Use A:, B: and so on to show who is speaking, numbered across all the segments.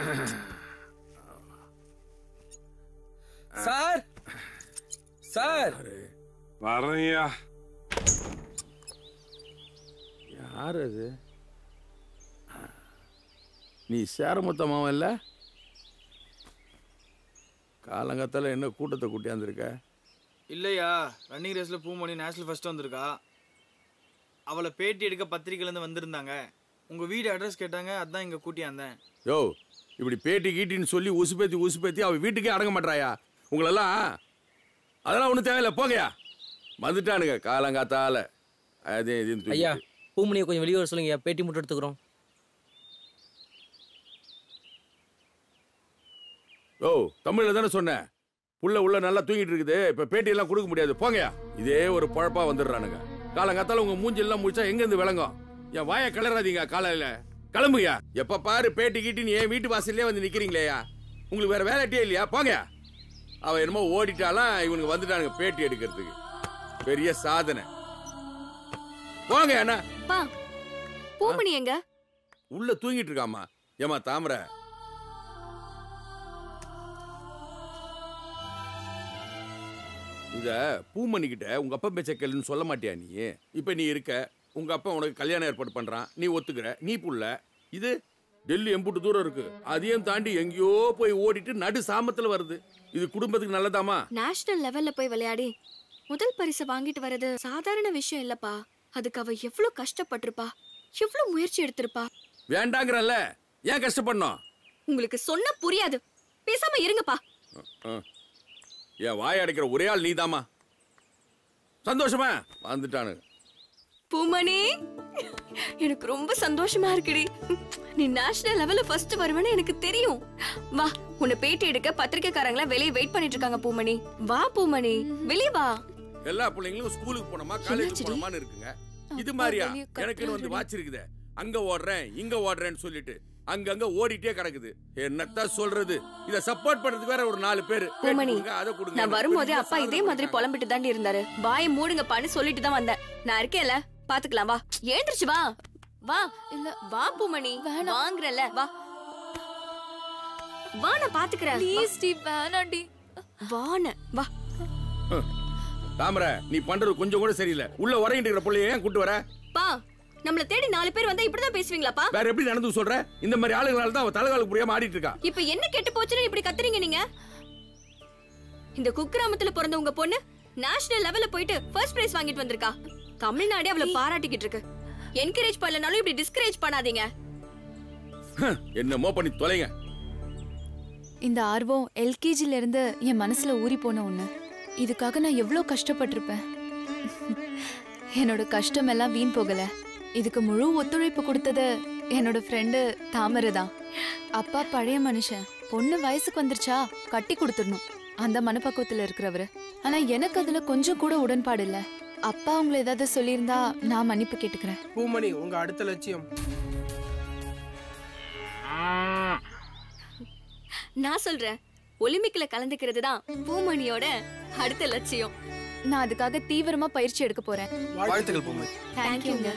A: Sir sir
B: வரையா
C: யார் அது நீ சேரமுத்த மாவன் இல்ல காலங்காத்தால என்ன கூட்டத்தை கூட்டியாந்துருக்க
D: இல்லையா ரன்னிங் ரேஸ்ல பூமணி நேஷனல் ஃபர்ஸ்ட் வந்திருக்கா அவளை பேட்டி எடுக்க பத்திரிக்கையிலேருந்து வந்திருந்தாங்க உங்க வீடு அட்ரஸ் கேட்டாங்க அதான் இங்க கூட்டியாந்தேன்
C: யோ இப்படி பேட்டி கீட்டின்னு சொல்லி உசுப்பேத்தி உசுப்பேத்தி அவ வீட்டுக்கே அடங்க மாட்டாயா உங்களெல்லாம் அதெல்லாம் ஒன்றும் தேவையில்லை போங்கயா வந்துட்டானுங்க காலங்காத்தால அதே இதுன்னு
A: ஐயா
C: தூக்கிட்டு.
A: பூமணியை கொஞ்சம் வெளியே வர சொல்லுங்க பேட்டி மட்டும் எடுத்துக்கிறோம்
C: ஓ தமிழ்ல தானே சொன்னேன் புள்ள உள்ள நல்லா தூங்கிட்டு இருக்குது இப்ப பேட்டி எல்லாம் கொடுக்க முடியாது போங்கயா இதே ஒரு பழப்பா வந்துடுறானுங்க காலங்காத்தால உங்க மூஞ்சி எல்லாம் முடிச்சா எங்க இருந்து விளங்கும் என் வாயை கிளறாதீங்க காலையில கிளம்புயா எப்ப பாரு பேட்டி கீட்டின்னு என் வீட்டு வாசல்லே வந்து நிக்கிறீங்களேயா உங்களுக்கு வேற வேலைட்டியே இல்லையா போங்கயா அவ என்னமோ ஓடிட்டாலாம் இவனுக்கு வந்துட்டானுங்க பேட்டி எடுக்கிறதுக்கு பெரிய சாதனை போங்க அண்ணா
E: பா பூமணி எங்க
C: உள்ள தூங்கிட்டு இருக்காமா ஏமா தாமரை இத பூமணிக்கிட்ட உங்க அப்பா பேச்ச கேளுன்னு சொல்ல மாட்டியா நீ இப்ப நீ இருக்க உங்க அப்பா உனக்கு கல்யாணம் ஏற்பாடு பண்றான் நீ ஒத்துக்கிற நீ புள்ள இது டெல்லி எம்புட்டு தூரம் இருக்கு அதையும் தாண்டி எங்கேயோ போய் ஓடிட்டு நடு சாமத்துல வருது இது குடும்பத்துக்கு நல்லதாமா
E: நேஷனல் லெவல்ல போய் விளையாடி முதல் பரிசு வாங்கிட்டு வர்றது சாதாரண விஷயம் இல்லப்பா அதுக்கு அவ எவ்வளவு கஷ்டப்பட்டிருப்பா எவ்வளவு முயற்சி எடுத்திருப்பா
C: வேண்டாங்கிறல்ல ஏன் கஷ்டப்படணும்
E: உங்களுக்கு சொன்ன புரியாது பேசாம இருங்கப்பா
C: ஆ. என் வாய் அடைக்கிற ஒரே ஆள் நீதாம்மா சந்தோஷமா வந்துட்டானுங்க
E: பூமணி எனக்கு ரொம்ப சந்தோஷமா இருக்குடி நீ நேஷனல் லெவல்ல ஃபர்ஸ்ட் வருவேன்னு எனக்கு தெரியும் வா உன்னை பேட்டி எடுக்க பத்திரிக்கைக்காரங்கள வெளியே வெயிட் பண்ணிட்டு இருக்காங்க பூமணி வா பூமணி வெளியே வா
C: எல்லா பிள்ளைங்களும் ஸ்கூலுக்கு போனோமா காலேஜ்
E: என்னாச்சுடி?
C: போனோமான்னு இருக்குங்க இது மாதிரியா
E: வெளிய
C: எனக்குன்னு வந்து
E: கத்துறாருடி.
C: வாட்ச் இருக்குதே அங்க ஓடுறேன் இங்க ஓடுறேன்னு சொல்லிட்டு அங்கங்க ஓடிட்டே கிடக்குது என்னத்தான் சொல்றது இத சப்போர்ட் பண்றதுக்கு வேற ஒரு நாலு பேரு பேட்டி
E: பூமணி,
C: கொடுங்க, அதை கொடுங்க
E: நான் வரும்போதே
C: பெரிய
E: அப்பா இதே
C: சாதனை
E: மாதிரி
C: பண்றாங்க.
E: புலம்பிட்டு தாண்டி இருந்தாரு வாயை மூடுங்கப்பான்னு சொல்லிட்டு தான் வந்தேன் நான் இருக்கேன்ல பாத்துக்கலாம் வா ஏந்திரிச்சு வா வா இல்ல வா பூமணி வாங்குறல வா வா நான் பாத்துக்கிறேன் ப்ளீஸ் டி வேணாண்டி வான வா
C: தாமரை நீ பண்றது கொஞ்சம் கூட சரியில்லை உள்ள உறங்கிட்டு இருக்கிற பிள்ளைய ஏன் கூட்டு வர
E: பா நம்மள தேடி நாலு பேர் வந்தா இப்படிதான் பேசுவீங்களாப்பா
C: வேற எப்படி நடந்து சொல்ற இந்த மாதிரி ஆளுங்களால தான் அவ தலைகாலுக்கு புரியாம ஆடிட்டு இருக்கா
E: இப்ப என்ன கெட்டு போச்சுன்னு இப்படி கத்துறீங்க நீங்க இந்த குக்கிராமத்துல பிறந்த உங்க பொண்ணு நேஷனல் லெவல்ல போயிட்டு ஃபர்ஸ்ட் பிரைஸ் வாங்கிட்டு வந்திருக்கா தமிழ்நாடே அவளை பாராட்டிக்கிட்டு இருக்கு என்கரேஜ் பண்ணலனாலும் இப்படி டிஸ்கரேஜ் பண்ணாதீங்க
C: என்னமோ பண்ணி தொலைங்க
F: இந்த ஆர்வம் எல்கேஜில இருந்து என் மனசுல ஊறி போன ஒண்ணு இதுக்காக நான் எவ்வளோ கஷ்டப்பட்டிருப்பேன் என்னோட கஷ்டம் எல்லாம் வீண் போகல இதுக்கு முழு ஒத்துழைப்பு கொடுத்தது என்னோட ஃப்ரெண்டு தாமரை தான் அப்பா பழைய மனுஷன் பொண்ணு வயசுக்கு வந்துருச்சா கட்டி கொடுத்துடணும் அந்த மனப்பக்குவத்துல இருக்கிறவரு ஆனா எனக்கு அதுல கொஞ்சம் கூட உடன்பாடு இல்ல அப்பா உங்களை ஏதாவது சொல்லியிருந்தா நான் மன்னிப்பு கேட்டுக்கிறேன்
G: பூமணி உங்க அடுத்த லட்சியம்
E: நான் சொல்றேன் ஒலிம்பிக்ல கலந்துக்கிறது தான் பூமணியோட அடுத்த லட்சியம்
F: நான் அதுக்காக தீவிரமா பயிற்சி எடுக்க போறேன்
G: வாழ்த்துக்கள் பூமணி
E: தேங்க்யூங்க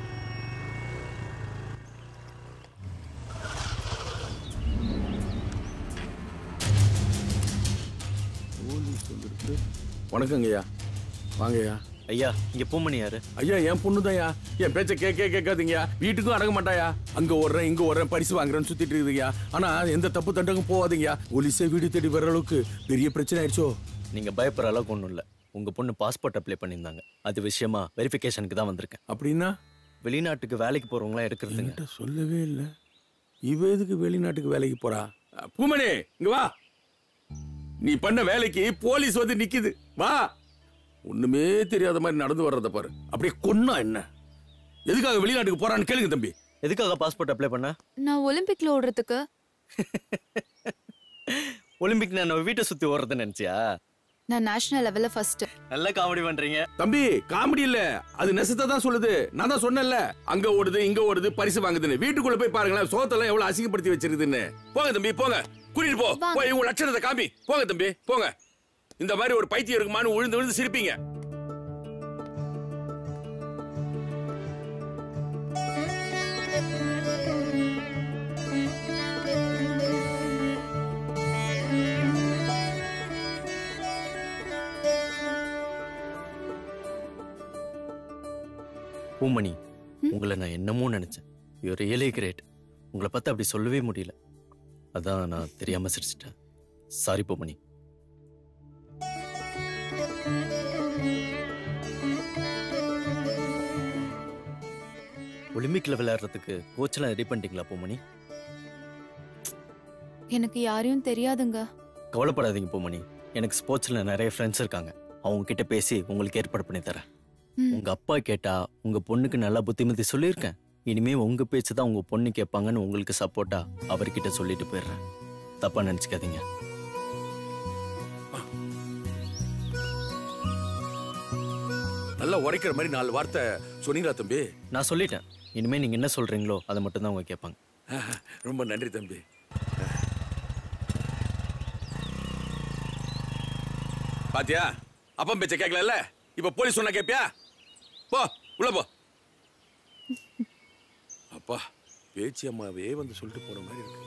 C: வணக்கங்கய்யா வாங்கய்யா
H: ஐயா இங்க பூமணி யாரு
C: ஐயா என் பொண்ணுதான்யா என் பேச்ச கேட்க கேட்காதீங்கயா வீட்டுக்கும் அடங்க மாட்டாயா அங்க ஓடுறேன் இங்க ஓடுறேன் பரிசு வாங்குறேன்னு சுத்திட்டு இருக்குதுயா ஆனா எந்த தப்பு தண்டக்கும் போகாதீங்கயா போலீஸே வீடு தேடி வர அளவுக்கு பெரிய பிரச்சனை ஆயிடுச்சோ
H: நீங்க பயப்படுற அளவுக்கு ஒன்றும் இல்லை உங்க பொண்ணு பாஸ்போர்ட் அப்ளை பண்ணியிருந்தாங்க அது விஷயமா வெரிஃபிகேஷனுக்கு தான் வந்திருக்கேன்
C: அப்படின்னா
H: வெளிநாட்டுக்கு வேலைக்கு போறவங்களாம் எடுக்கிறதுங்க
C: என்கிட்ட சொல்லவே இல்லை இவ எதுக்கு வெளிநாட்டுக்கு வேலைக்கு போறா அ, பூமணி இங்க வா நீ பண்ண வேலைக்கு போலீஸ் வந்து நிக்குது வா ஒண்ணுமே தெரியாத மாதிரி நடந்து வர்றத பாரு அப்படியே கொன்னா என்ன எதுக்காக வெளிநாட்டுக்கு போறான்னு கேளுங்க தம்பி
H: எதுக்காக பாஸ்போர்ட் அப்ளை பண்ண
F: நான் ஒலிம்பிக்ல ஓடுறதுக்கு
H: ஒலிம்பிக் நான் நம்ம வீட்டை சுத்தி ஓடுறதுன்னு நினைச்சியா
F: நான் நேஷனல் லெவல்ல ஃபர்ஸ்ட்
H: நல்ல காமெடி பண்றீங்க
C: தம்பி காமெடி இல்ல அது நெசத்தை தான் சொல்லுது நான் தான் சொன்னேன்ல அங்க ஓடுது இங்க ஓடுது பரிசு வாங்குதுன்னு வீட்டுக்குள்ள போய் பாருங்களேன் சோத்தெல்லாம் எவ்வளவு அசிங்கப்படுத்தி வச்சிருக்குதுன்னு போங்க தம்பி போங்க கூட்டிட்டு போ
F: வாங்க.
C: போய் உங்க லட்சணத்தை காமி போங்க தம்பி போங்க இந்த மாதிரி ஒரு பைத்தியம் இருக்குமான்னு விழுந்து விழுந்து சிரிப்பீங்க
H: பூமணி உங்களை நான் என்னமோ நினைச்சேன் யூ ரியலி கிரேட் உங்களை பார்த்து அப்படி சொல்லவே முடியல அதான் நான் தெரியாம சிரிச்சிட்டேன் சாரி பூமணி ஒலிம்பிக்ல விளையாடுறதுக்கு கோச்செல்லாம் ரெடி பண்ணிட்டீங்களா பூமணி
F: எனக்கு யாரையும் தெரியாதுங்க
H: கவலைப்படாதீங்க பூமணி எனக்கு ஸ்போர்ட்ஸ்ல நிறைய ஃப்ரெண்ட்ஸ் இருக்காங்க அவங்க கிட்ட பேசி உங்களுக்கு ஏற்பாடு பண்ணி தரேன்
F: ம்.
H: உங்க அப்பா கேட்டா உங்க பொண்ணுக்கு நல்லா புத்திமதி சொல்லியிருக்கேன் இனிமே உங்க பேச்சு தான் உங்க பொண்ணு கேட்பாங்கன்னு உங்களுக்கு சப்போர்ட்டா அவர்கிட்ட சொல்லிட்டு போயிடுறேன் தப்பா நினைச்சுக்காதீங்க
C: நல்லா உரைக்கிற மாதிரி நாலு வார்த்தை சொன்னீங்களா தம்பி
H: நான் சொல்லிட்டேன் இனிமே நீங்க என்ன சொல்றீங்களோ அதை மட்டும் தான் அவங்க கேட்பாங்க
C: ரொம்ப நன்றி தம்பி பாத்தியா அப்பம் பேச்ச கேட்கல இப்ப போலீஸ் சொன்னா கேப்பியா போ உள்ள போ அப்பா பேச்சி அம்மாவே வந்து சொல்லிட்டு போற மாதிரி இருக்கு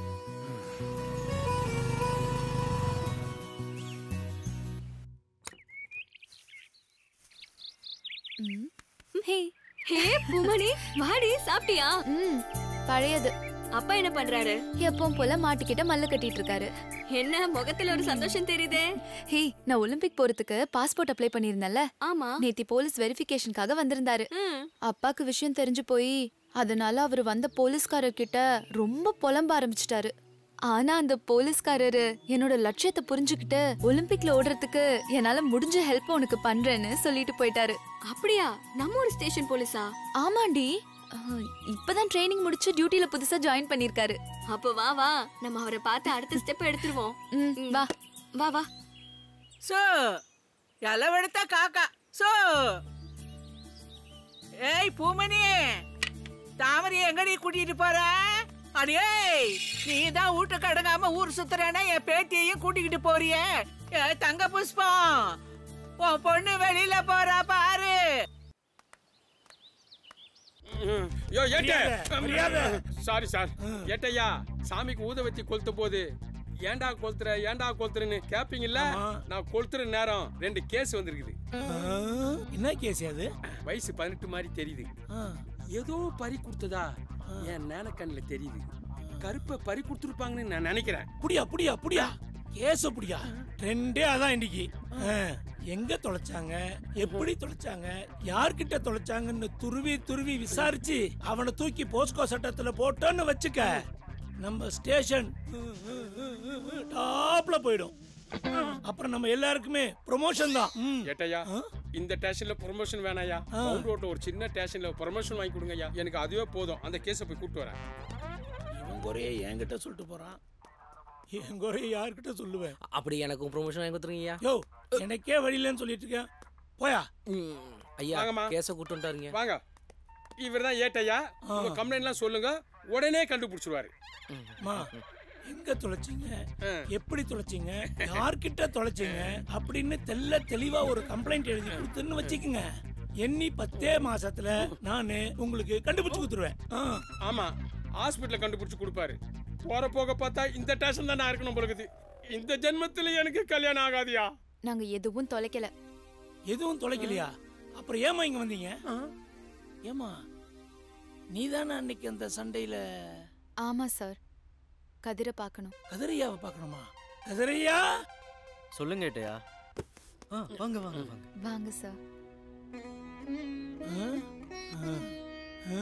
E: ஹே ஹே பூமணி வாடி சாப்பிட்டியா
F: ம் பழையது
E: அப்பா என்ன பண்றாரு
F: எப்பவும் போல மாட்டிக்கிட்ட மல்ல கட்டிட்டு இருக்காரு
E: என்ன முகத்துல ஒரு சந்தோஷம் தெரியுதே
F: ஹே நான் ஒலிம்பிக் போறதுக்கு பாஸ்போர்ட் அப்ளை பண்ணியிருந்தேன்ல
E: ஆமா
F: நேத்தி போலீஸ் வெரிஃபிகேஷனுக்காக வந்திருந்தாரு
E: ம்.
F: அப்பாக்கு விஷயம் தெரிஞ்சு போய் அதனால அவர் வந்த போலீஸ்காரர் கிட்ட ரொம்ப புலம்ப ஆரம்பிச்சிட்டாரு ஆனா அந்த போலீஸ்காரரு என்னோட லட்சியத்தை புரிஞ்சுக்கிட்டு ஒலிம்பிக்ல ஓடுறதுக்கு என்னால முடிஞ்ச ஹெல்ப் உனக்கு பண்றேன்னு சொல்லிட்டு போயிட்டாரு
E: அப்படியா நம்ம ஒரு ஸ்டேஷன் போலீஸா
F: ஆமாண்டி அஹ், இப்பதான் ட்ரைனிங் முடிச்சு டியூட்டில புதுசா ஜாயின் பண்ணிருக்காரு
E: அப்ப வா வா நம்ம அவரை பார்த்து அடுத்த ஸ்டெப் எடுத்துருவோம்
F: ம், வா
E: வா வா
I: సో ఎలా పెడతా కాక సో ஏய் பூமணி தாமரை எங்கடி கூட்டிட்டு போற அடியே நீ தான் வீட்டு கடங்காம ஊர் சுத்துறேன்னா என் பேத்தியையும் கூட்டிக்கிட்டு போறியே ஏ தங்க புஷ்பம் உன் பொண்ணு வெளியில போறா பாரு
J: யோ ஏட்டே சாரி சார் ஏட்டையா சாமிக்கு ஊதவத்தி கொளுத்த போது ஏன்டா கொளுத்துற ஏன்டா கொளுத்துறன்னு கேப்பீங்கல்ல நான் கொளுத்துற நேரம் ரெண்டு கேஸ் வந்திருக்குது
G: என்ன கேஸ் அது
J: வயசு பதினெட்டு மாதிரி தெரியுது ஏதோ பறி கொடுத்ததா என் நேனக்கண்ணில் தெரியுது கருப்பை பறி கொடுத்துருப்பாங்கன்னு நான் நினைக்கிறேன்
G: புடியா புடியா புடியா கேச புடியா ரெண்டே அதான் இன்னைக்கு ஆ, எங்க தொலைச்சாங்க எப்படி தொலைச்சாங்க யார்கிட்ட தொலைச்சாங்கன்னு துருவி துருவி விசாரிச்சு அவனை தூக்கி போஸ்கோ சட்டத்துல போட்டோன்னு வச்சுக்க நம்ம ஸ்டேஷன் டாப்ல போயிடும் அப்புறம் நம்ம எல்லாருக்குமே ப்ரொமோஷன் தான் ம்.
J: ஏட்டையா இந்த ஸ்டேஷன்ல ப்ரொமோஷன் வேணாயா மவுண்ட் ரோட்ல ஒரு சின்ன ஸ்டேஷன்ல ப்ரொமோஷன் வாங்கி கொடுங்கய்யா எனக்கு அதுவே போதும் அந்த கேஸை போய் கூட்டு வரேன்
G: இவன் குறைய என்கிட்ட சொல்லிட்டு போறான் என் குறைய யார்கிட்ட சொல்லுவேன்
A: அப்படி எனக்கும் ப்ரொமோஷன் வாங்கி கொடுத்துருங்கய்யா
G: யோ எனக்கே வழியிலன்னு சொல்லிட்டு இருக்கேன் போயா
A: ம், ஐயா
J: வாங்கம்மா.
A: கேஸை கூட்டு வந்துட்டாருங்க
J: வாங்க இவர் தான் ஏட்டையா உங்க கம்ப்ளைண்ட்லாம் சொல்லுங்க உடனே கண்டுபிடிச்சிருவாரு
G: மா எங்க தொலைச்சீங்க
J: ஆ.
G: எப்படி தொலைச்சீங்க யார்கிட்ட தொலைச்சீங்க அப்படின்னு தெல்ல தெளிவா ஒரு கம்ப்ளைண்ட் எழுதி கொடுத்துன்னு வச்சுக்கோங்க எண்ணி பத்தே மாசத்துல நானு உங்களுக்கு கண்டுபிடிச்சு கொடுத்துருவேன் ஆ.
J: ஆமா ஹாஸ்பிட்டல்ல கண்டுபிடிச்சு கொடுப்பாரு போற போக பார்த்தா இந்த ஸ்டேஷன் தான் நான் இருக்கணும் பொழுது இந்த ஜென்மத்துல எனக்கு கல்யாணம் ஆகாதியா
F: நாங்க எதுவும் தொலைக்கல
G: எதுவும் தொலைக்கலையா அப்புறம் ஏமா இங்க வந்தீங்க ஏமா நீதானே அன்னைக்கு அந்த சண்டையில
F: ஆமா சார் கதிரை பார்க்கணும்
G: கதிரையாவை பார்க்கணுமா கதிரையா
H: சொல்லுங்க ஏட்டையா ஆ, வாங்க வாங்க வாங்க
F: வாங்க சார்
G: ஆ? ஆ. ஆ?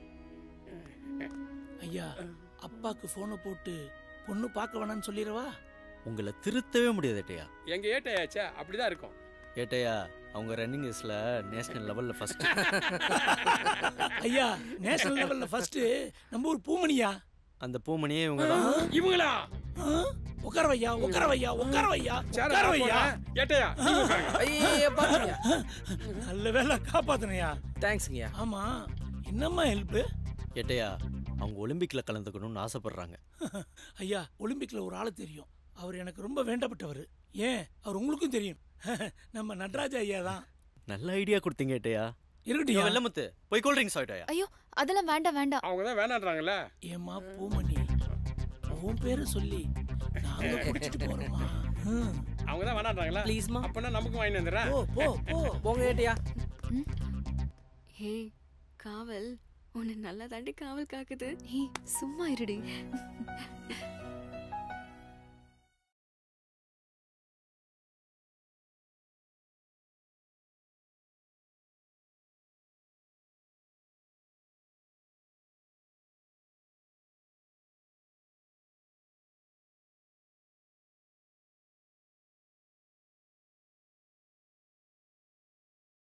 G: ஐயா அப்பாக்கு போனை போட்டு பொண்ணு பார்க்க வேணாம்னு சொல்லிடவா
H: உங்களை திருத்தவே முடியாது ஏட்டையா
J: எங்க ஏட்டையாச்சே அப்படிதான் இருக்கும்
H: ஏட்டையா அவங்க ரன்னிங் ரேஸ்ல நேஷனல் லெவல்ல ஃபர்ஸ்ட்
G: ஐயா நேஷனல் லெவல்ல ஃபர்ஸ்ட் நம்ம ஊர் பூமணியா
H: அந்த பூமணியே இவங்க தான்
J: இவங்களா
G: ஆ? உட்கார வையா உட்கார வையா உட்கார வையா
J: சேர
G: உட்கார வையா
J: ஏட்டையா நீங்க உட்காருங்க.
A: ஐயா பாத்துங்க
G: நல்ல வேலை காப்பாத்தினையா
A: தேங்க்ஸ்ங்கய்யா
G: ஆமா என்னம்மா ஹெல்ப்
H: ஏட்டையா அவங்க ஒலிம்பிக்ல கலந்துக்கணும்னு ஆசைப்படுறாங்க
G: ஐயா ஒலிம்பிக்ல ஒரு ஆளு தெரியும் அவர் எனக்கு ரொம்ப வேண்டப்பட்டவர் ஏன் அவர் உங்களுக்கும் தெரியும் நம்ம நடராஜ ஐயா தான்
H: நல்ல ஐடியா கொடுத்தீங்க ஏட்டையா
G: இருக்கட்டும்
H: வெள்ளமுத்து போய் கூல் ட்ரிங்க்ஸ் ஆயிட்டாயா
F: ஐயோ அதெல்லாம் வேண்டாம் வேண்டாம்
J: அவங்க தான் வேணான்றாங்கல்ல
G: ஏமா பூமணி உன் பேரை சொல்லி நாங்க குடிச்சிட்டு போறோமா ம்.
J: அவங்க தான் வேணான்றாங்களா
A: ப்ளீஸ்மா
J: அப்பனா நமக்கு வாங்கி வந்துடுறேன்
G: போ போ போ
A: போங்க ஏட்டையா
E: ஹே காவல் உன்னை நல்லா தாண்டி காவல் காக்குது
F: ஏய் சும்மா இருடி